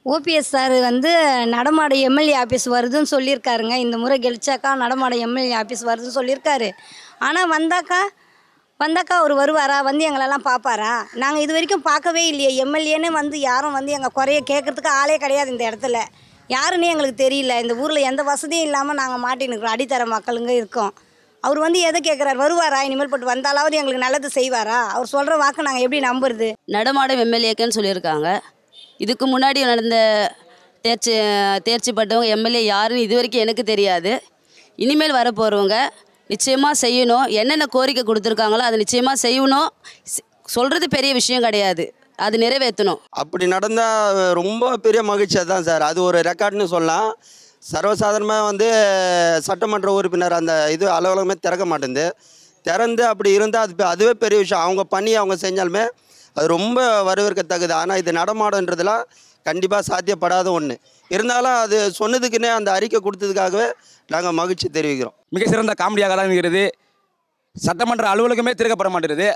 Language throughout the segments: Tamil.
ஓபிஎஸ் சார் வந்து நடமாட எம்எல்ஏ ஆஃபீஸ் வருதுன்னு சொல்லியிருக்காருங்க இந்த முறை கெலிச்சாக்கா நடமாட எம்எல்ஏ ஆஃபீஸ் வருதுன்னு சொல்லியிருக்காரு ஆனால் வந்தாக்கா வந்தாக்கா அவர் வருவாரா வந்து எங்களெல்லாம் பார்ப்பாரா நாங்கள் இது வரைக்கும் பார்க்கவே இல்லையே எம்எல்ஏன்னு வந்து யாரும் வந்து எங்கள் குறைய கேட்கறதுக்கு ஆளே கிடையாது இந்த இடத்துல யாருன்னே எங்களுக்கு தெரியல இந்த ஊரில் எந்த வசதியும் இல்லாமல் நாங்கள் மாட்டின்னு இருக்கிறோம் அடித்தர மக்களுங்க இருக்கோம் அவர் வந்து எதை கேட்குறாரு வருவாரா இனிமேல் போட்டு வந்தாலாவது எங்களுக்கு நல்லது செய்வாரா அவர் சொல்கிற வாக்கு நாங்கள் எப்படி நம்புறது நடமாடும் எம்எல்ஏக்குன்னு சொல்லியிருக்காங்க இதுக்கு முன்னாடி நடந்த தேர்ச்சி தேர்ச்சி பட்டவங்க எம்எல்ஏ யாருன்னு இது வரைக்கும் எனக்கு தெரியாது இனிமேல் வரப்போகிறவங்க நிச்சயமாக செய்யணும் என்னென்ன கோரிக்கை கொடுத்துருக்காங்களோ அதை நிச்சயமாக செய்யணும் சொல்கிறது பெரிய விஷயம் கிடையாது அது நிறைவேற்றணும் அப்படி நடந்தால் ரொம்ப பெரிய மகிழ்ச்சி தான் சார் அது ஒரு ரெக்கார்ட்னு சொல்லலாம் சர்வசாதாரணமாக வந்து சட்டமன்ற உறுப்பினர் அந்த இது அலுவலகமே திறக்க மாட்டேங்குது திறந்து அப்படி இருந்தால் அது பெ- அதுவே பெரிய விஷயம் அவங்க பண்ணி அவங்க செஞ்சாலுமே அது ரொம்ப வரவேற்கத்தக்கது ஆனால் இது நடமாடன்றதுலாம் கண்டிப்பாக சாத்தியப்படாத ஒன்று இருந்தாலும் அது சொன்னதுக்குன்னே அந்த அறிக்கை கொடுத்ததுக்காகவே நாங்கள் மகிழ்ச்சி தெரிவிக்கிறோம் மிக சிறந்த காமெடியாக தான் இருக்கிறது சட்டமன்ற அலுவலகமே திறக்கப்பட மாட்டேங்குது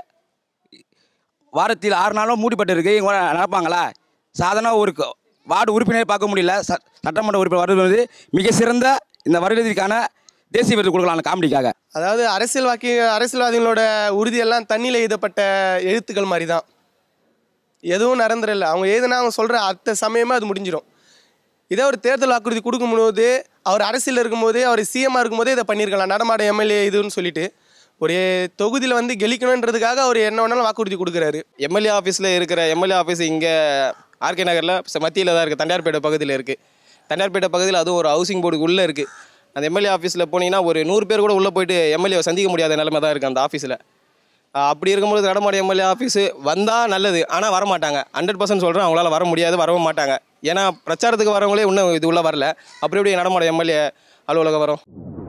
வாரத்தில் ஆறு நாளும் மூடிப்பட்டு இருக்கு இவங்க நடப்பாங்களா சாதாரண ஒரு க- வார்டு உறுப்பினரை பார்க்க முடியல ச- சட்டமன்ற உறுப்பினர் வருவது வந்து மிக சிறந்த இந்த வருடத்திற்கான தேசிய விருது கொடுக்கலாம் அந்த காமெடிக்காக அதாவது அரசியல்வாக்கி அரசியல்வாதிகளோட உறுதியெல்லாம் தண்ணியில் எழுதப்பட்ட எழுத்துக்கள் மாதிரி தான் எதுவும் நடந்துடல அவங்க எழுதுனா அவங்க சொல்கிற அத்த சமயமே அது முடிஞ்சிடும் இதே ஒரு தேர்தல் வாக்குறுதி கொடுக்கும்போது அவர் அரசியலில் இருக்கும்போது அவர் சிஎம்மாக இருக்கும்போதே இதை பண்ணியிருக்கலாம் நடமாட எம்எல்ஏ இதுன்னு சொல்லிட்டு ஒரு தொகுதியில் வந்து கெலிக்கணுன்றதுக்காக அவர் என்ன வேணாலும் வாக்குறுதி கொடுக்குறாரு எம்எல்ஏ ஆஃபீஸில் இருக்கிற எம்எல்ஏ ஆஃபீஸ் இங்கே ஆர்கே நகரில் மத்தியில் தான் இருக்குது தண்டையார்பேட்டை பகுதியில் இருக்குது தண்டையார்பேட்டை பகுதியில் அதுவும் ஒரு ஹவுசிங் போர்டுக்கு உள்ளே இருக்குது அந்த எம்எல்ஏ ஆஃபீஸில் போனீங்கன்னா ஒரு நூறு பேர் கூட உள்ளே போயிட்டு எம்எல்ஏவை சந்திக்க முடியாத நிலைமை தான் இருக்குது அந்த ஆஃபீஸில் அப்படி இருக்கும்போது நடமாட எம்எல்ஏ ஆஃபீஸு வந்தால் நல்லது ஆனால் வரமாட்டாங்க ஹண்ட்ரட் பர்சன்ட் சொல்கிறேன் அவங்களால வர முடியாது வரவும் மாட்டாங்க ஏன்னா பிரச்சாரத்துக்கு வரவங்களே இன்னும் இது உள்ளே வரல அப்படி எப்படி நடமாட எம்எல்ஏ அலுவலகம் வரும்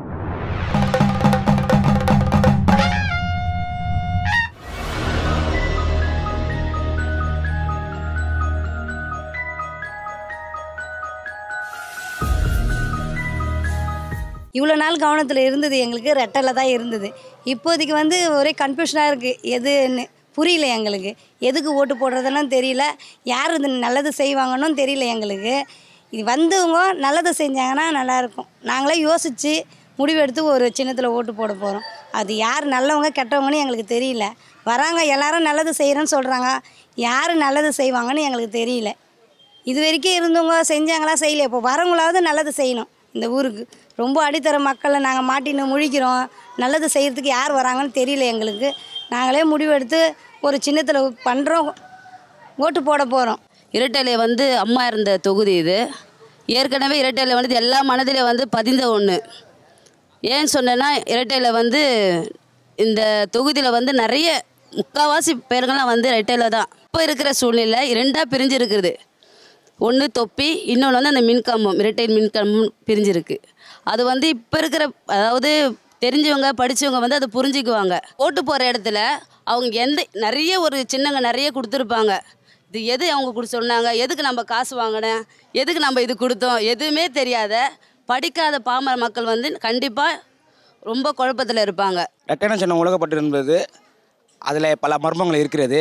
இவ்வளோ நாள் கவனத்தில் இருந்தது எங்களுக்கு ரெட்டலை தான் இருந்தது இப்போதைக்கு வந்து ஒரே கன்ஃபியூஷனாக இருக்குது எதுன்னு புரியல எங்களுக்கு எதுக்கு ஓட்டு போடுறதுன்னு தெரியல யார் இது நல்லது செய்வாங்கன்னு தெரியல எங்களுக்கு இது வந்தவங்க நல்லது செஞ்சாங்கன்னா நல்லாயிருக்கும் நாங்களே யோசித்து முடிவெடுத்து ஒரு சின்னத்தில் ஓட்டு போட போகிறோம் அது யார் நல்லவங்க கெட்டவங்கன்னு எங்களுக்கு தெரியல வராங்க எல்லாரும் நல்லது செய்கிறேன்னு சொல்கிறாங்க யார் நல்லது செய்வாங்கன்னு எங்களுக்கு தெரியல இது வரைக்கும் இருந்தவங்க செஞ்சாங்களா செய்யல இப்போ வரவங்களாவது நல்லது செய்யணும் இந்த ஊருக்கு ரொம்ப அடித்தர மக்களை நாங்கள் மாட்டின்னு முழிக்கிறோம் நல்லது செய்கிறதுக்கு யார் வராங்கன்னு தெரியல எங்களுக்கு நாங்களே முடிவெடுத்து ஒரு சின்னத்தில் பண்ணுறோம் ஓட்டு போட போகிறோம் இரட்டைலை வந்து அம்மா இருந்த தொகுதி இது ஏற்கனவே இரட்டைலை வந்து எல்லா மனதிலே வந்து பதிந்த ஒன்று ஏன்னு சொன்னேன்னா இரட்டையில் வந்து இந்த தொகுதியில் வந்து நிறைய முக்கால்வாசி பேருங்கள்லாம் வந்து இரட்டையில தான் இப்போ இருக்கிற சூழ்நிலை இரண்டாக பிரிஞ்சு இருக்குது ஒன்று தொப்பி இன்னொன்று வந்து அந்த மின்கம்பம் இரட்டை மின்கம்பம் பிரிஞ்சிருக்கு அது வந்து இப்போ இருக்கிற அதாவது தெரிஞ்சவங்க படித்தவங்க வந்து அதை புரிஞ்சுக்குவாங்க ஓட்டு போகிற இடத்துல அவங்க எந்த நிறைய ஒரு சின்னங்க நிறைய கொடுத்துருப்பாங்க இது எது அவங்க கொடு சொன்னாங்க எதுக்கு நம்ம காசு வாங்கினேன் எதுக்கு நம்ம இது கொடுத்தோம் எதுவுமே தெரியாத படிக்காத பாமர மக்கள் வந்து கண்டிப்பாக ரொம்ப குழப்பத்தில் இருப்பாங்க ரெட்டன சின்னம் உலகப்பட்டிருந்தது அதில் பல மர்மங்கள் இருக்கிறது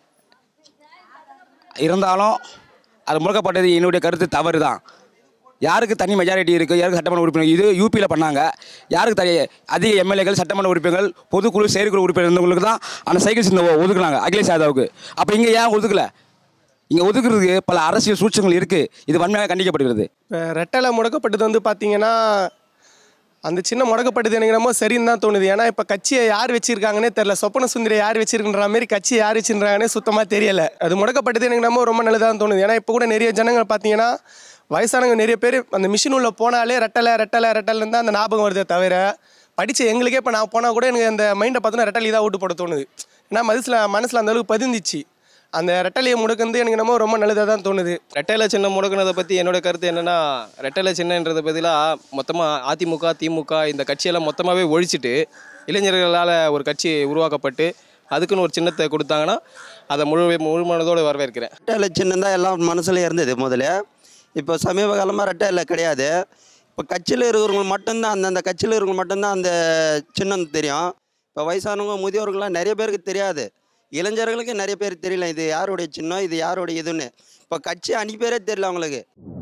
இருந்தாலும் அது முழக்கப்பட்டது என்னுடைய கருத்து தவறு தான் யாருக்கு தனி மெஜாரிட்டி இருக்குது யாருக்கு சட்டமன்ற உறுப்பினர் இது யூபியில் பண்ணாங்க யாருக்கு தனி அதிக எம்எல்ஏக்கள் சட்டமன்ற உறுப்பினர்கள் பொதுக்குழு செயற்குழு உறுப்பினர் இருந்தவங்களுக்கு தான் அந்த சைக்கிள் சின்ன ஒதுக்குனாங்க அகிலேஷ் யாதவுக்கு அப்போ இங்கே ஏன் ஒதுக்கல இங்கே ஒதுக்குறதுக்கு பல அரசியல் சூழ்ச்சிகள் இருக்குது இது வன்மையாக கண்டிக்கப்படுகிறது இப்போ ரெட்டலை முடக்கப்பட்டது வந்து பார்த்தீங்கன்னா அந்த சின்ன முடக்கப்பட்டது எனக்கு என்னமோ சரின்னு தான் தோணுது ஏன்னா இப்போ கட்சியை யார் வச்சிருக்காங்கன்னே தெரில சொப்பன சுந்தரி யார் வச்சிருக்கின்ற மாதிரி கட்சியை யார் வச்சிருக்காங்கன்னே சுத்தமாக தெரியல அது முடக்கப்பட்டது எனக்கு என்னமோ ரொம்ப நல்லதாக தான் தோணுது ஏன்னா இப்போ கூட நிறைய ஜனங்கள் பார்த்தீங்கன்னா வயசானவங்க நிறைய பேர் அந்த மிஷின் உள்ள போனாலே ரெட்டலை ரெட்டலை ரெட்டலைன்னு தான் அந்த ஞாபகம் வருதே தவிர படித்த எங்களுக்கே இப்போ நான் போனால் கூட எனக்கு அந்த மைண்டை பார்த்தோன்னா ரெட்டலி தான் ஓட்டு போட தோணுது ஏன்னா மனசில் மனசில் அந்த அளவுக்கு பதிந்துச்சு அந்த ரெட்டலையை முடக்குந்து எனக்கு என்னமோ ரொம்ப நல்லதாக தான் தோணுது ரெட்டையில சின்னம் முடக்குனதை பற்றி என்னோட கருத்து என்னென்னா ரெட்டையில சின்னன்றதை பதிலாக மொத்தமாக அதிமுக திமுக இந்த கட்சியெல்லாம் மொத்தமாகவே ஒழிச்சிட்டு இளைஞர்களால் ஒரு கட்சி உருவாக்கப்பட்டு அதுக்குன்னு ஒரு சின்னத்தை கொடுத்தாங்கன்னா அதை முழு முழு மனதோடு வரவேற்கிறேன் ரெட்டை சின்னம் தான் எல்லாம் மனசுல இருந்தது முதல்ல இப்போ சமீப காலமாக ரெட்டை இலை கிடையாது இப்போ கட்சியில் இருக்கிறவங்க மட்டும்தான் அந்தந்த கட்சியில் இருக்கிறவங்க மட்டும்தான் அந்த சின்னம் தெரியும் இப்போ வயசானவங்க முதியோர்கள்லாம் நிறைய பேருக்கு தெரியாது இளைஞர்களுக்கு நிறைய பேர் தெரியல இது யாருடைய சின்னம் இது யாருடைய இதுன்னு இப்போ கட்சி அன்றைக்கி பேரே தெரியல அவங்களுக்கு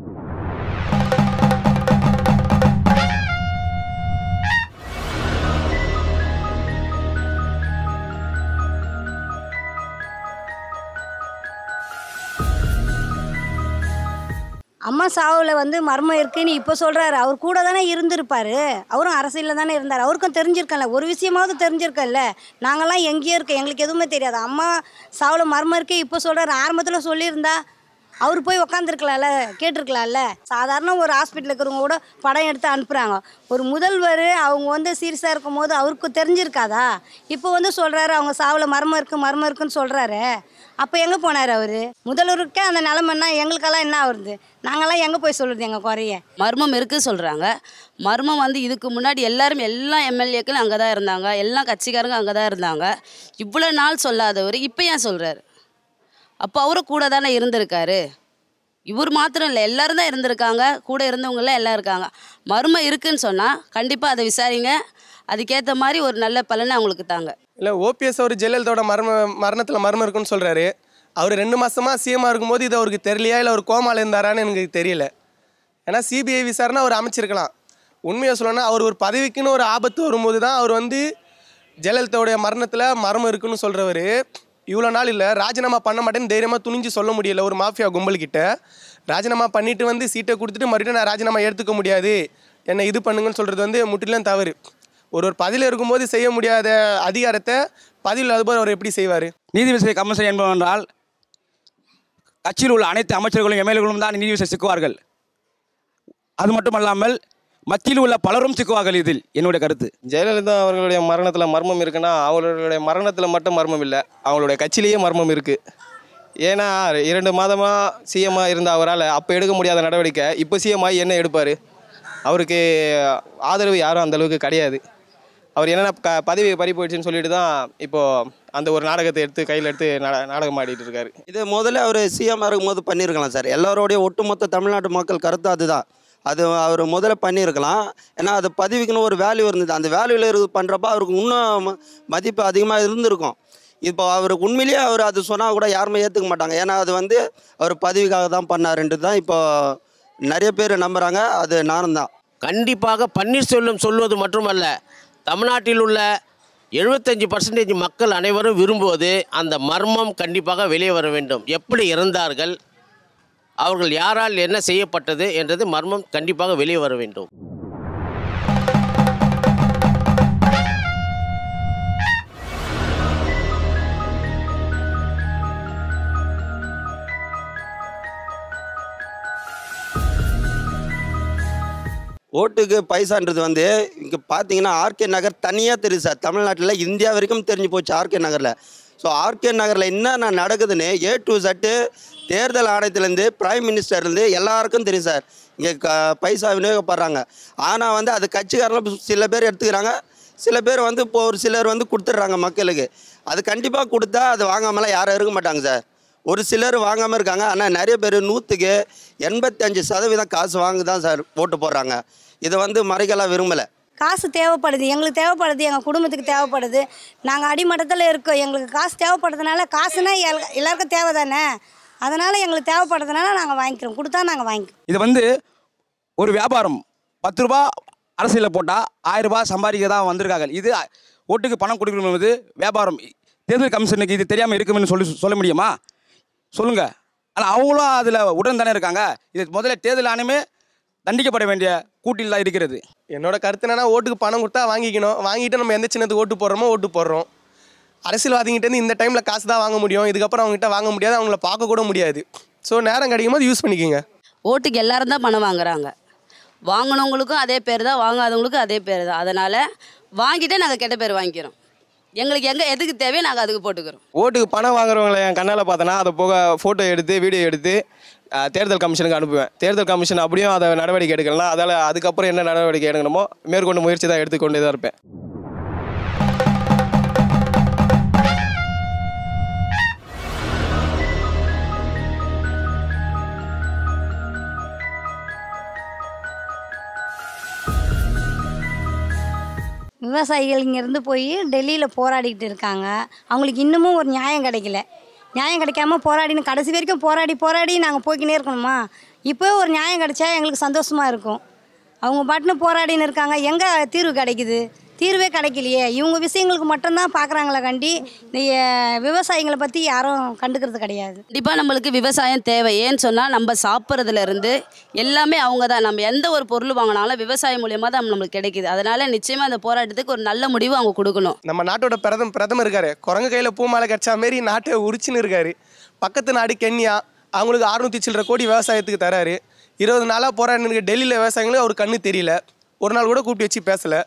அம்மா சாவில் வந்து மர்மம் இருக்குன்னு இப்போ சொல்கிறாரு அவர் கூட தானே இருந்திருப்பாரு அவரும் அரசியலில் தானே இருந்தார் அவருக்கும் தெரிஞ்சிருக்கல ஒரு விஷயமாவது தெரிஞ்சிருக்கல நாங்கள்லாம் எங்கேயோ இருக்கோம் எங்களுக்கு எதுவுமே தெரியாது அம்மா சாவில் மர்மம் இருக்கு இப்போ சொல்கிறாரு ஆரம்பத்தில் சொல்லியிருந்தா அவர் போய் உக்காந்துருக்கலாம்ல கேட்டிருக்கலாம்ல சாதாரண ஒரு ஹாஸ்பிட்டல் இருக்கிறவங்க கூட படம் எடுத்து அனுப்புகிறாங்க ஒரு முதல்வர் அவங்க வந்து சீரியஸாக இருக்கும் போது அவருக்கு தெரிஞ்சிருக்காதா இப்போ வந்து சொல்கிறாரு அவங்க சாவில் மர்மம் இருக்குது மர்மம் இருக்குன்னு சொல்கிறாரு அப்போ எங்கே போனார் அவர் முதல்வருக்கே அந்த நிலமைன்னா எங்களுக்கெல்லாம் என்ன ஆகுறது நாங்கள்லாம் எங்கே போய் சொல்கிறது எங்கள் குறைய மர்மம் இருக்குது சொல்கிறாங்க மர்மம் வந்து இதுக்கு முன்னாடி எல்லாரும் எல்லா எம்எல்ஏக்களும் அங்கே தான் இருந்தாங்க எல்லா கட்சிக்காரங்க அங்கே தான் இருந்தாங்க இவ்வளோ நாள் சொல்லாதவர் இப்போ ஏன் சொல்கிறாரு அப்போ அவரும் கூட தானே இருந்திருக்காரு இவர் மாத்திரம் இல்லை எல்லாரும் தான் இருந்திருக்காங்க கூட இருந்தவங்களாம் எல்லாம் இருக்காங்க மர்மம் இருக்குன்னு சொன்னால் கண்டிப்பாக அதை விசாரிங்க அதுக்கேற்ற மாதிரி ஒரு நல்ல பலனை அவங்களுக்கு தாங்க இல்லை ஓபிஎஸ் அவர் ஜெயலலிதாவோட மர்ம மரணத்தில் மர்மம் இருக்குன்னு சொல்கிறாரு அவர் ரெண்டு மாதமாக சிஎம்மாக இருக்கும்போது இது அவருக்கு தெரியலையா இல்லை அவர் கோமால இருந்தாரான்னு எனக்கு தெரியல ஏன்னா சிபிஐ விசாரணை அவர் அமைச்சிருக்கலாம் உண்மையை சொல்லணும்னா அவர் ஒரு பதவிக்குன்னு ஒரு ஆபத்து வரும்போது தான் அவர் வந்து ஜெயலலிதாவுடைய மரணத்தில் மர்மம் இருக்குன்னு சொல்கிறவர் இவ்வளோ நாள் இல்லை ராஜினாமா பண்ண மாட்டேன்னு தைரியமாக துணிஞ்சு சொல்ல முடியல ஒரு மாஃபியா கும்பல்கிட்ட ராஜினாமா பண்ணிட்டு வந்து சீட்டை கொடுத்துட்டு மறுபடியும் நான் ராஜினாமா எடுத்துக்க முடியாது என்னை இது பண்ணுங்கன்னு சொல்கிறது வந்து முற்றிலும் தவறு ஒரு ஒரு பதவியில் இருக்கும்போது செய்ய முடியாத அதிகாரத்தை பதவியில் அதுபோல் அவர் எப்படி செய்வார் நீதி விசாரணை கமிஷன் என்பவென்றால் கட்சியில் உள்ள அனைத்து அமைச்சர்களும் எம்எல்ஏகளும் தான் நீதி விசாரணை சிக்குவார்கள் அது மட்டுமல்லாமல் மத்தியில் உள்ள பலரும் சிக்குவார்கள் இதில் என்னுடைய கருத்து ஜெயலலிதா அவர்களுடைய மரணத்தில் மர்மம் இருக்குன்னா அவங்களுடைய மரணத்தில் மட்டும் மர்மம் இல்லை அவங்களுடைய கட்சியிலேயே மர்மம் இருக்குது ஏன்னா இரண்டு மாதமாக சிஎம்மாக இருந்த அவரால் அப்போ எடுக்க முடியாத நடவடிக்கை இப்போ சிஎம் ஆகி என்ன எடுப்பார் அவருக்கு ஆதரவு யாரும் அந்த அளவுக்கு கிடையாது அவர் என்னென்ன க பதவி பறி போயிடுச்சுன்னு சொல்லிட்டு தான் இப்போது அந்த ஒரு நாடகத்தை எடுத்து கையில் எடுத்து நா நாடகம் ஆடிட்டு இருக்காரு இது முதல்ல அவர் சிஎம் இருக்கும்போது பண்ணியிருக்கலாம் சார் எல்லாரோடைய ஒட்டுமொத்த தமிழ்நாட்டு மக்கள் கருத்து அதுதான் அது அவர் முதல்ல பண்ணியிருக்கலாம் ஏன்னா அது பதவிக்குன்னு ஒரு வேல்யூ இருந்தது அந்த வேல்யூவில் இருந்து பண்ணுறப்ப அவருக்கு இன்னும் ம- மதிப்பு அதிகமாக இருந்திருக்கும் இப்போ அவருக்கு உண்மையிலேயே அவர் அது சொன்னால் கூட யாருமே ஏற்றுக்க மாட்டாங்க ஏன்னா அது வந்து அவர் பதவிக்காக தான் பண்ணாருன்றது தான் இப்போ நிறைய பேர் நம்புகிறாங்க அது நானும் தான் கண்டிப்பாக பன்னீர்செல்வம் சொல்வது மட்டுமல்ல தமிழ்நாட்டில் உள்ள எழுபத்தஞ்சி பர்சன்டேஜ் மக்கள் அனைவரும் விரும்புவது அந்த மர்மம் கண்டிப்பாக வெளியே வர வேண்டும் எப்படி இறந்தார்கள் அவர்கள் யாரால் என்ன செய்யப்பட்டது என்றது மர்மம் கண்டிப்பாக வெளியே வர வேண்டும் ஓட்டுக்கு பைசான்றது வந்து இங்கே பார்த்தீங்கன்னா ஆர்கே நகர் தனியாக தெரியுது சார் தமிழ்நாட்டில் இந்தியா வரைக்கும் தெரிஞ்சு போச்சு ஆர்கே நகரில் ஸோ ஆர்கே நகரில் என்னென்ன நடக்குதுன்னு ஏ டு சட்டு தேர்தல் ஆணையத்துலேருந்து பிரைம் மினிஸ்டர்லேருந்து எல்லாருக்கும் தெரியும் சார் இங்கே க பைசா விநியோகப்படுறாங்க ஆனால் வந்து அது கட்சிக்காரங்களும் சில பேர் எடுத்துக்கிறாங்க சில பேர் வந்து இப்போ ஒரு சிலர் வந்து கொடுத்துட்றாங்க மக்களுக்கு அது கண்டிப்பாக கொடுத்தா அது வாங்காமலாம் யாரும் இருக்க மாட்டாங்க சார் ஒரு சிலர் வாங்காமல் இருக்காங்க ஆனால் நிறைய பேர் நூற்றுக்கு எண்பத்தஞ்சு சதவீதம் காசு வாங்கி தான் சார் ஓட்டு போடுறாங்க இதை வந்து மறைக்கலாம் விரும்பலை காசு தேவைப்படுது எங்களுக்கு தேவைப்படுது எங்கள் குடும்பத்துக்கு தேவைப்படுது நாங்கள் அடிமட்டத்தில் இருக்கோம் எங்களுக்கு காசு தேவைப்படுறதுனால காசுனா எல்- எல்லாருக்கும் தேவை தானே அதனால் எங்களுக்கு தேவைப்படுறதுனால நாங்கள் வாங்கிக்கிறோம் கொடுத்தா நாங்கள் வாங்கிக்கிறோம் இது வந்து ஒரு வியாபாரம் பத்து ரூபா அரசியலில் போட்டால் ஆயிரம் ரூபாய் சம்பாதிக்க தான் வந்திருக்காங்க இது ஓட்டுக்கு பணம் கொடுக்கணும்னு வியாபாரம் தேர்தல் கமிஷனுக்கு இது தெரியாமல் இருக்குமென்னு சொல்லி சொல்ல முடியுமா சொல்லுங்கள் ஆனால் அவங்களும் அதில் உடன் தானே இருக்காங்க இது முதல்ல தேர்தல் ஆணையமே தண்டிக்கப்பட வேண்டிய கூட்டில் தான் இருக்கிறது என்னோட கருத்து என்னன்னா ஓட்டுக்கு பணம் கொடுத்தா வாங்கிக்கணும் வாங்கிட்டு நம்ம எந்த சின்னத்துக்கு ஓட்டு போடுறோமோ ஓட்டு போடுறோம் அரசியல்வாதிகிட்ட இருந்து இந்த டைமில் காசு தான் வாங்க முடியும் இதுக்கப்புறம் அவங்ககிட்ட வாங்க முடியாது அவங்கள பார்க்க கூட முடியாது ஸோ நேரம் கிடைக்கும் போது யூஸ் பண்ணிக்கோங்க ஓட்டுக்கு எல்லாரும் தான் பணம் வாங்குறாங்க வாங்கினவங்களுக்கும் அதே பேர் தான் வாங்காதவங்களுக்கும் அதே பேர் தான் அதனால் வாங்கிட்டே நாங்கள் கெட்ட பேர் வாங்கிக்கிறோம் எங்களுக்கு எங்கே எதுக்கு தேவையோ நாங்கள் அதுக்கு போட்டுக்கிறோம் ஓட்டுக்கு பணம் வாங்குறவங்களை என் கண்ணால் பார்த்தேன்னா அதை போக ஃபோட்டோ எடுத்து வீடியோ எடுத்து அஹ், தேர்தல் கமிஷனுக்கு அனுப்புவேன் தேர்தல் கமிஷன் அப்படியும் அதை நடவடிக்கை எடுக்கலாம் அதால் அதுக்கப்புறம் என்ன நடவடிக்கை எடுக்கணுமோ மேற்கொண்டு முயற்சி தான் எடுத்துக்கொண்டே தான் இருப்பேன் விவசாயிகள் இங்கேருந்து போய் டெல்லியில் போராடிக்கிட்டு இருக்காங்க அவங்களுக்கு இன்னமும் ஒரு நியாயம் கிடைக்கல நியாயம் கிடைக்காம போராடின்னு கடைசி வரைக்கும் போராடி போராடி நாங்கள் போய்க்கினே இருக்கணுமா இப்போ ஒரு நியாயம் கிடைச்சா எங்களுக்கு சந்தோஷமாக இருக்கும் அவங்க பாட்டுன்னு போராடின்னு இருக்காங்க எங்கே தீர்வு கிடைக்குது தீர்வே கிடைக்கலையே இவங்க விஷயங்களுக்கு மட்டும்தான் பார்க்குறாங்களே கண்டி இந்த அஹ், விவசாயிகளை பற்றி யாரும் கண்டுக்கிறது கிடையாது கண்டிப்பாக நம்மளுக்கு விவசாயம் தேவை ஏன்னு சொன்னால் நம்ம சாப்பிட்றதுல இருந்து எல்லாமே அவங்க தான் நம்ம எந்த ஒரு பொருள் வாங்கினாலும் விவசாயம் மூலியமாக தான் நம்மளுக்கு கிடைக்குது அதனால் நிச்சயமாக அந்த போராட்டத்துக்கு ஒரு நல்ல முடிவு அவங்க கொடுக்கணும் நம்ம நாட்டோட பிரதம் பிரதமர் இருக்காரு குரங்கு கையில் பூ மாலை கிடைச்சா மாரி நாட்டை உரிச்சுன்னு இருக்காரு பக்கத்து நாடு கென்யா அவங்களுக்கு அறுநூத்தி சில்லற கோடி விவசாயத்துக்கு தராரு இருபது நாளாக போராடினு டெல்லியில் விவசாயிகளும் அவர் கண்ணு தெரியல ஒரு நாள் கூட கூப்பிட்டு வச்சு பேசலை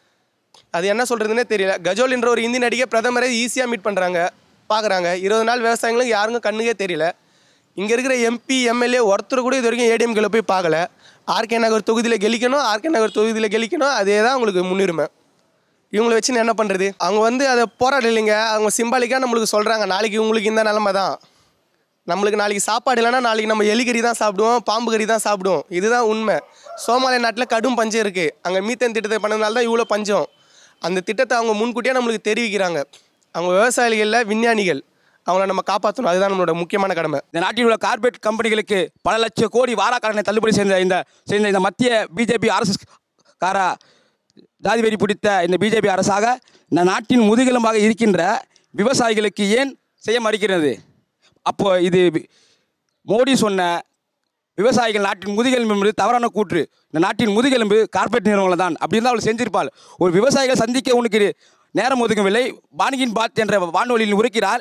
அது என்ன சொல்கிறதுனே தெரியல கஜோல் என்ற ஒரு இந்தி நடிகை பிரதமரை ஈஸியாக மீட் பண்ணுறாங்க பார்க்குறாங்க இருபது நாள் விவசாயிகளும் யாருக்கும் கண்ணுக்கே தெரியல இங்கே இருக்கிற எம்பி எம்எல்ஏ ஒருத்தர் கூட இது வரைக்கும் ஏடிஎம்கில் போய் பார்க்கல ஆர்கே நகர் தொகுதியில் கெலிக்கணும் ஆர்கே நகர் தொகுதியில் கெலிக்கணும் அதே தான் அவங்களுக்கு முன்னுரிமை இவங்களை வச்சு நான் என்ன பண்ணுறது அவங்க வந்து அதை போராடலைங்க அவங்க சிம்பாலிக்காக நம்மளுக்கு சொல்கிறாங்க நாளைக்கு உங்களுக்கு இந்த நிலமை தான் நம்மளுக்கு நாளைக்கு சாப்பாடு இல்லைன்னா நாளைக்கு நம்ம எலிகறி தான் சாப்பிடுவோம் பாம்பு கறி தான் சாப்பிடுவோம் இதுதான் உண்மை சோமாலியா நாட்டில் கடும் பஞ்சம் இருக்குது அங்கே மீத்தேன் திட்டத்தை பண்ணதுனால தான் இவ்வளோ பஞ்சம் அந்த திட்டத்தை அவங்க முன்கூட்டியே நம்மளுக்கு தெரிவிக்கிறாங்க அவங்க விவசாயிகளில் விஞ்ஞானிகள் அவங்கள நம்ம காப்பாற்றணும் அதுதான் நம்மளோட முக்கியமான கடமை இந்த நாட்டில் உள்ள கார்ப்பரேட் கம்பெனிகளுக்கு பல லட்சம் கோடி வாராக்கடனை தள்ளுபடி செய்த இந்த செய்த இந்த மத்திய பிஜேபி அரசு காரா ஜாதி வெறி பிடித்த இந்த பிஜேபி அரசாக இந்த நாட்டின் முதுகெலும்பாக இருக்கின்ற விவசாயிகளுக்கு ஏன் செய்ய மறுக்கிறது அப்போ இது வி- மோடி சொன்ன விவசாயிகள் நாட்டின் முதுகெலும்பு என்பது தவறான கூற்று இந்த நாட்டின் முதுகெலும்பு கார்ப்பரேட் நிறுவனங்கள் தான் அப்படி இருந்தால் அவள் செஞ்சிருப்பாள் ஒரு விவசாயிகள் சந்திக்க உனக்கு நேரம் ஒதுக்கவில்லை பானிகின் பாத் என்ற வானொலியில் உரைக்கிறார்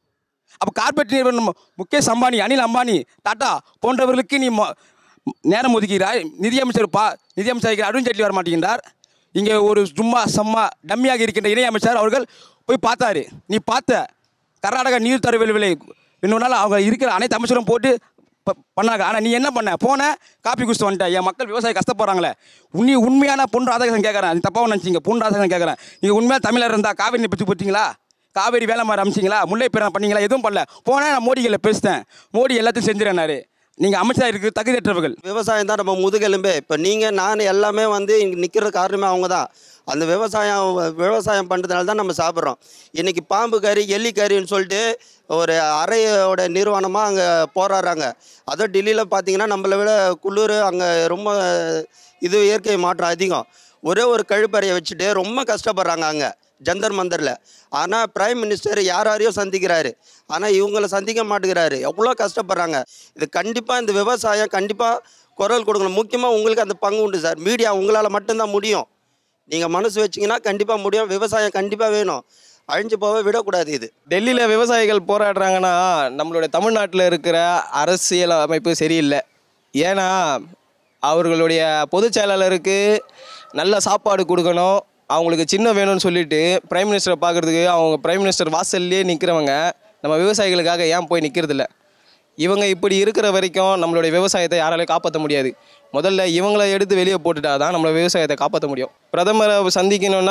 அப்போ கார்ப்பரேட் நிறுவனம் முகேஷ் அம்பானி அனில் அம்பானி டாடா போன்றவர்களுக்கு நீ மொ- நேரம் ஒதுக்கிறாய் நிதியமைச்சர் பா நிதியமைச்சர் அருண் ஜேட்லி வர மாட்டேங்கிறார் இங்கே ஒரு சும்மா சம்மா டம்மியாக இருக்கின்ற இணையமைச்சர் அவர்கள் போய் பார்த்தாரு நீ பார்த்த கர்நாடகா நீர் தரவியல் விலை இன்னொரு நாள் அவங்க இருக்கிற அனைத்து அமைச்சரும் போட்டு ப- பண்ணாங்க ஆனால் நீ என்ன பண்ண போன காப்பி குடிச்சிட்டு வந்துட்ட என் மக்கள் விவசாயி கஷ்டப்படுறாங்களே உன்னி உண்மையான பொன் ராதாகிருஷ்ணன் கேட்குறேன் நீ தப்பாக நினச்சிங்க பொன் ராதாகிருஷ்ணன் கேட்குறேன் நீங்கள் உண்மையாக தமிழர் இருந்தால் காவிரி பற்றி போட்டிங்களா காவேரி வேலை மாதிரி அமைச்சிங்களா முல்லை பெற பண்ணீங்களா எதுவும் பண்ணல போனேன் நான் மோடிகளை பேசிட்டேன் மோடி எல்லாத்தையும் செஞ்சிடனாரு நீங்கள் அமைச்சராக இருக்கு தகுதியற்றவர்கள் விவசாயம் தான் நம்ம முதுகெலும்பே இப்போ நீங்கள் நான் எல்லாமே வந்து இங்கே நிற்கிற காரணமே அவங்க தான் அந்த விவசாயம் விவசாயம் பண்ணுறதுனால தான் நம்ம சாப்பிட்றோம் இன்றைக்கி பாம்பு கறி எலி கறின்னு சொல்லிட்டு ஒரு அறையோட நிறுவனமாக அங்கே போராடுறாங்க அதுவும் டெல்லியில் பார்த்தீங்கன்னா நம்மளை விட குளிர் அங்கே ரொம்ப இது இயற்கை மாற்றம் அதிகம் ஒரே ஒரு கழிப்பறையை வச்சுட்டு ரொம்ப கஷ்டப்படுறாங்க அங்கே ஜந்தர் மந்தரில் ஆனால் பிரைம் மினிஸ்டர் யார் யாரையும் சந்திக்கிறாரு ஆனால் இவங்கள சந்திக்க மாட்டேங்கிறாரு எவ்வளோ கஷ்டப்படுறாங்க இது கண்டிப்பாக இந்த விவசாயம் கண்டிப்பாக குரல் கொடுக்கணும் முக்கியமாக உங்களுக்கு அந்த பங்கு உண்டு சார் மீடியா உங்களால் மட்டும்தான் முடியும் நீங்கள் மனசு வச்சிங்கன்னா கண்டிப்பாக முடியும் விவசாயம் கண்டிப்பாக வேணும் அழிஞ்சு போக விடக்கூடாது இது டெல்லியில் விவசாயிகள் போராடுறாங்கன்னா நம்மளுடைய தமிழ்நாட்டில் இருக்கிற அரசியல் அமைப்பு சரியில்லை ஏன்னா அவர்களுடைய பொதுச் செயலாளருக்கு நல்ல சாப்பாடு கொடுக்கணும் அவங்களுக்கு சின்ன வேணும்னு சொல்லிட்டு பிரைம் மினிஸ்டரை பார்க்குறதுக்கு அவங்க பிரைம் மினிஸ்டர் வாசல்லே நிற்கிறவங்க நம்ம விவசாயிகளுக்காக ஏன் போய் நிற்கிறதில்ல இவங்க இப்படி இருக்கிற வரைக்கும் நம்மளுடைய விவசாயத்தை யாராலையும் காப்பாற்ற முடியாது முதல்ல இவங்கள எடுத்து வெளியே போட்டுட்டா தான் நம்மளோட விவசாயத்தை காப்பாற்ற முடியும் பிரதமரை சந்திக்கணும்னா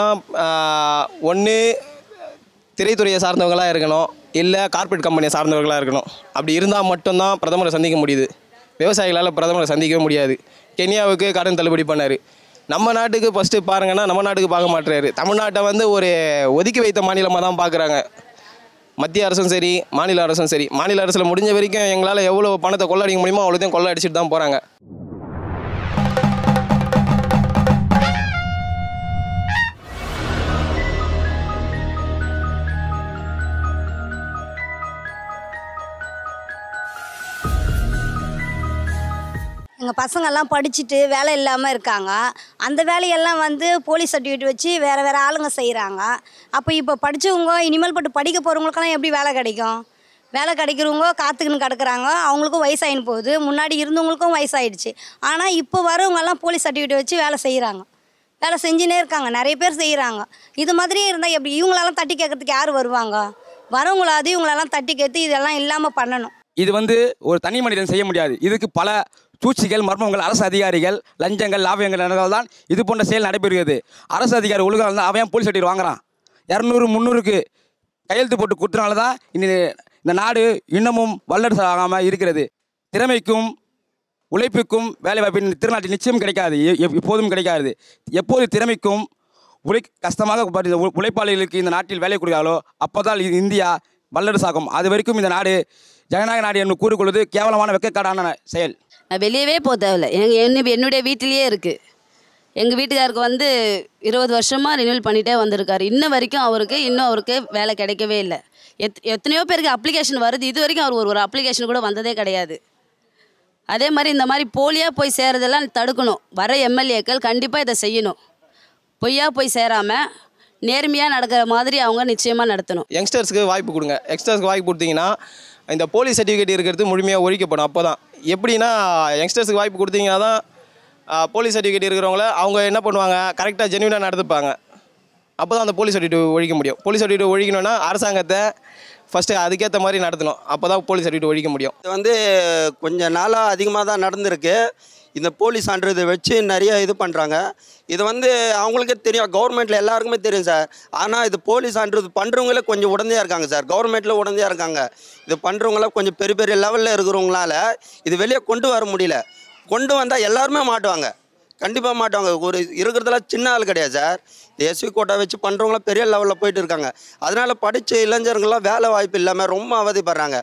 ஒன்று திரைத்துறையை சார்ந்தவங்களாக இருக்கணும் இல்லை கார்ப்பரேட் கம்பெனியை சார்ந்தவர்களாக இருக்கணும் அப்படி இருந்தால் மட்டும்தான் பிரதமரை சந்திக்க முடியுது விவசாயிகளால் பிரதமரை சந்திக்கவே முடியாது கென்யாவுக்கு கடன் தள்ளுபடி பண்ணார் நம்ம நாட்டுக்கு ஃபஸ்ட்டு பாருங்கன்னா நம்ம நாட்டுக்கு பார்க்க மாட்டுறாரு தமிழ்நாட்டை வந்து ஒரு ஒதுக்கி வைத்த மாநிலமாக தான் பார்க்குறாங்க மத்திய அரசும் சரி மாநில அரசும் சரி மாநில அரசில் முடிஞ்ச வரைக்கும் எங்களால் எவ்வளோ பணத்தை கொள்ளடிக்க முடியுமோ அவ்வளோத்தையும் கொள்ள அடிச்சுட்டு தான் போகிறாங்க எங்கள் பசங்கள்லாம் படிச்சுட்டு வேலை இல்லாமல் இருக்காங்க அந்த வேலையெல்லாம் வந்து போலீஸ் சர்டிஃபிகேட் வச்சு வேறு வேறு ஆளுங்க செய்கிறாங்க அப்போ இப்போ படித்தவங்க இனிமேல் பட்டு படிக்க போகிறவங்களுக்கெல்லாம் எப்படி வேலை கிடைக்கும் வேலை கிடைக்கிறவங்க காத்துக்குன்னு கிடக்குறாங்க அவங்களுக்கும் வயசாயின்னு போகுது முன்னாடி இருந்தவங்களுக்கும் வயசாயிடுச்சு ஆனால் இப்போ வரவங்கெல்லாம் போலீஸ் சர்டிஃபிகேட் வச்சு வேலை செய்கிறாங்க வேலை செஞ்சுனே இருக்காங்க நிறைய பேர் செய்கிறாங்க இது மாதிரியே இருந்தால் எப்படி இவங்களெல்லாம் தட்டி கேட்கறதுக்கு யார் வருவாங்க வரவங்களாவது இவங்களெல்லாம் தட்டி கேட்டு இதெல்லாம் இல்லாமல் பண்ணணும் இது வந்து ஒரு தனி மனிதன் செய்ய முடியாது இதுக்கு பல சூழ்ச்சிகள் மர்மங்கள் அரசு அதிகாரிகள் லஞ்சங்கள் லாபியங்கள் நடந்தால் தான் இது போன்ற செயல் நடைபெறுகிறது அரசு அதிகாரி ஒழுங்காக இருந்தால் அவன் போலீஸ் சர்டிஃபிகேட் வாங்குறான் இரநூறு முந்நூறுக்கு கையெழுத்து போட்டு கொடுத்தனால தான் இந்த இந்த நாடு இன்னமும் வல்லரசு ஆகாமல் இருக்கிறது திறமைக்கும் உழைப்புக்கும் வேலை வாய்ப்பின் திருநாட்டில் நிச்சயம் கிடைக்காது எ- எப்- எப்போதும் கிடைக்காது எப்போது திறமைக்கும் உழை கஷ்டமாக படுகிற உ- உழைப்பாளிகளுக்கு இந்த நாட்டில் வேலை கொடுக்கிறார்களோ அப்போதான் இது இந்தியா வல்லரசாகும் அது வரைக்கும் இந்த நாடு ஜனநாயக நாடு என்று கூறிக்கொள்வது கேவலமான வெக்கக்காடான செயல் நான் வெளியவே போக தேவையில்ல எங்கள் என்ன என்னுடைய வீட்டிலேயே இருக்குது எங்கள் வீட்டுக்காருக்கு வந்து இருபது வருஷமாக ரினியூவல் பண்ணிகிட்டே வந்திருக்காரு இன்ன வரைக்கும் அவருக்கு இன்னும் அவருக்கு வேலை கிடைக்கவே இல்லை எத் எத்தனையோ பேருக்கு அப்ளிகேஷன் வருது இது வரைக்கும் அவர் ஒரு ஒரு அப்ளிகேஷன் கூட வந்ததே கிடையாது அதே மாதிரி இந்த மாதிரி போலியாக போய் சேரதெல்லாம் தடுக்கணும் வர எம்எல்ஏக்கள் கண்டிப்பாக இதை செய்யணும் பொய்யா போய் சேராமல் நேர்மையாக நடக்கிற மாதிரி அவங்க நிச்சயமாக நடத்தணும் யங்ஸ்டர்ஸ்க்கு வாய்ப்பு கொடுங்க யங்ஸ்டர்ஸ்க்கு வாய்ப்பு கொடுத்தீங்கன்னா இந்த போலீஸ் சர்டிஃபிகேட் இருக்கிறது முழுமையாக ஒழிக்கப்படும் அப்போ தான் எப்படின்னா யங்ஸ்டர்ஸ்க்கு வாய்ப்பு கொடுத்தீங்கன்னா தான் போலீஸ் சர்டிஃபிகேட் இருக்கிறவங்கள அவங்க என்ன பண்ணுவாங்க கரெக்டாக ஜென்யூனாக நடந்துப்பாங்க அப்போ தான் அந்த போலீஸ் சர்டிஃபிகேட் ஒழிக்க முடியும் போலீஸ் சர்டிஃபிகேட் ஒழிக்கணும்னா அரசாங்கத்தை ஃபஸ்ட்டு அதுக்கேற்ற மாதிரி நடத்தணும் அப்போ தான் போலீஸ் சர்டிஃபிகேட் ஒழிக்க முடியும் இது வந்து கொஞ்ச நாளாக அதிகமாக தான் நடந்திருக்கு இந்த போலீஸ் சான்றிதழை வச்சு நிறைய இது பண்ணுறாங்க இது வந்து அவங்களுக்கே தெரியும் கவர்மெண்ட்டில் எல்லாருக்குமே தெரியும் சார் ஆனால் இது போலீஸ் சான்றிதழ் பண்ணுறவங்களே கொஞ்சம் உடந்தையாக இருக்காங்க சார் கவர்மெண்ட்டில் உடந்தையாக இருக்காங்க இது பண்ணுறவங்களாம் கொஞ்சம் பெரிய பெரிய லெவலில் இருக்கிறவங்களால இது வெளியே கொண்டு வர முடியல கொண்டு வந்தால் எல்லாருமே மாட்டுவாங்க கண்டிப்பாக மாட்டுவாங்க ஒரு இருக்கிறதுல சின்ன ஆள் கிடையாது சார் இந்த எஸ்வி கோட்டா வச்சு பண்ணுறவங்களாம் பெரிய லெவலில் போயிட்டு இருக்காங்க அதனால படித்த இளைஞர்கள்லாம் வேலை வாய்ப்பு இல்லாமல் ரொம்ப அவதிப்படுறாங்க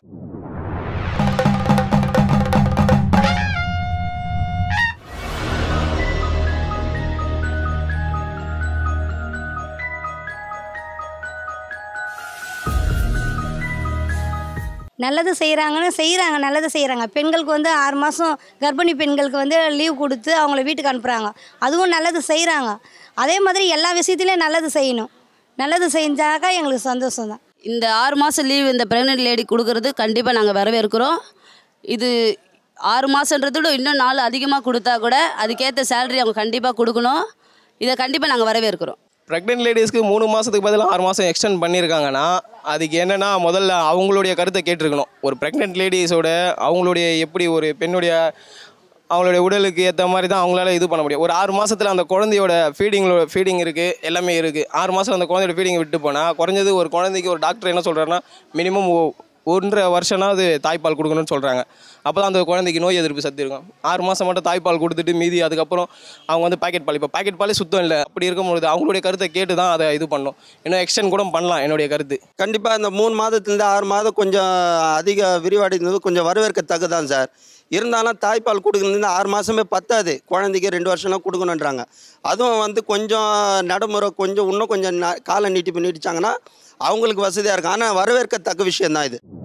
நல்லது செய்கிறாங்கன்னு செய்கிறாங்க நல்லது செய்கிறாங்க பெண்களுக்கு வந்து ஆறு மாதம் கர்ப்பிணி பெண்களுக்கு வந்து லீவ் கொடுத்து அவங்கள வீட்டுக்கு அனுப்புகிறாங்க அதுவும் நல்லது செய்கிறாங்க அதே மாதிரி எல்லா விஷயத்துலையும் நல்லது செய்யணும் நல்லது செஞ்சாக்கா எங்களுக்கு சந்தோஷம் தான் இந்த ஆறு மாதம் லீவ் இந்த ப்ரெக்னென்ட் லேடி கொடுக்கறது கண்டிப்பாக நாங்கள் வரவேற்கிறோம் இது ஆறு மாதன்றதை விட இன்னும் நாள் அதிகமாக கொடுத்தா கூட அதுக்கேற்ற சேலரி அவங்க கண்டிப்பாக கொடுக்கணும் இதை கண்டிப்பாக நாங்கள் வரவேற்கிறோம் ப்ரெக்னென்ட் லேடிஸ்க்கு மூணு மாதத்துக்கு பதிலாக ஆறு மாதம் எக்ஸ்டெண்ட் பண்ணியிருக்காங்கன்னா அதுக்கு என்னென்னா முதல்ல அவங்களுடைய கருத்தை கேட்டிருக்கணும் ஒரு ப்ரெக்னென்ட் லேடிஸோட அவங்களுடைய எப்படி ஒரு பெண்ணுடைய அவங்களுடைய உடலுக்கு ஏற்ற மாதிரி தான் அவங்களால இது பண்ண முடியும் ஒரு ஆறு மாதத்தில் அந்த குழந்தையோட ஃபீடிங்களோட ஃபீடிங் இருக்குது எல்லாமே இருக்குது ஆறு மாதம் அந்த குழந்தையோட ஃபீடிங் விட்டு போனால் குறைஞ்சது ஒரு குழந்தைக்கு ஒரு டாக்டர் என்ன சொல்கிறாருன்னா மினிமம் ஒன்றரை வருஷம்னாவது தாய்ப்பால் கொடுக்கணும்னு சொல்கிறாங்க அப்போ தான் அந்த குழந்தைக்கு நோய் எதிர்ப்பு சக்தி இருக்கும் ஆறு மாதம் மட்டும் தாய்ப்பால் கொடுத்துட்டு மீதி அதுக்கப்புறம் அவங்க வந்து பாக்கெட் பால் இப்போ பாக்கெட் பாலே சுத்தம் இல்லை அப்படி இருக்கும்பொழுது அவங்களுடைய கருத்தை கேட்டு தான் அதை இது பண்ணும் இன்னும் எக்ஸ்டெண்ட் கூட பண்ணலாம் என்னுடைய கருத்து கண்டிப்பாக இந்த மூணு மாதத்துலேருந்து ஆறு மாதம் கொஞ்சம் அதிக விரிவடைந்தது கொஞ்சம் வரவேற்கத்தக்கதான் சார் இருந்தாலும் தாய்ப்பால் கொடுக்குறது ஆறு மாதமே பத்தாது குழந்தைக்கு ரெண்டு வருஷம்லாம் கொடுக்கணுன்றாங்க அதுவும் வந்து கொஞ்சம் நடைமுறை கொஞ்சம் இன்னும் கொஞ்சம் நா- காலம் நீட்டிப்பு நீட்டிச்சாங்கன்னா அவங்களுக்கு வசதியாக இருக்கும் ஆனால் வரவேற்கத்தக்க விஷயந்தான் இது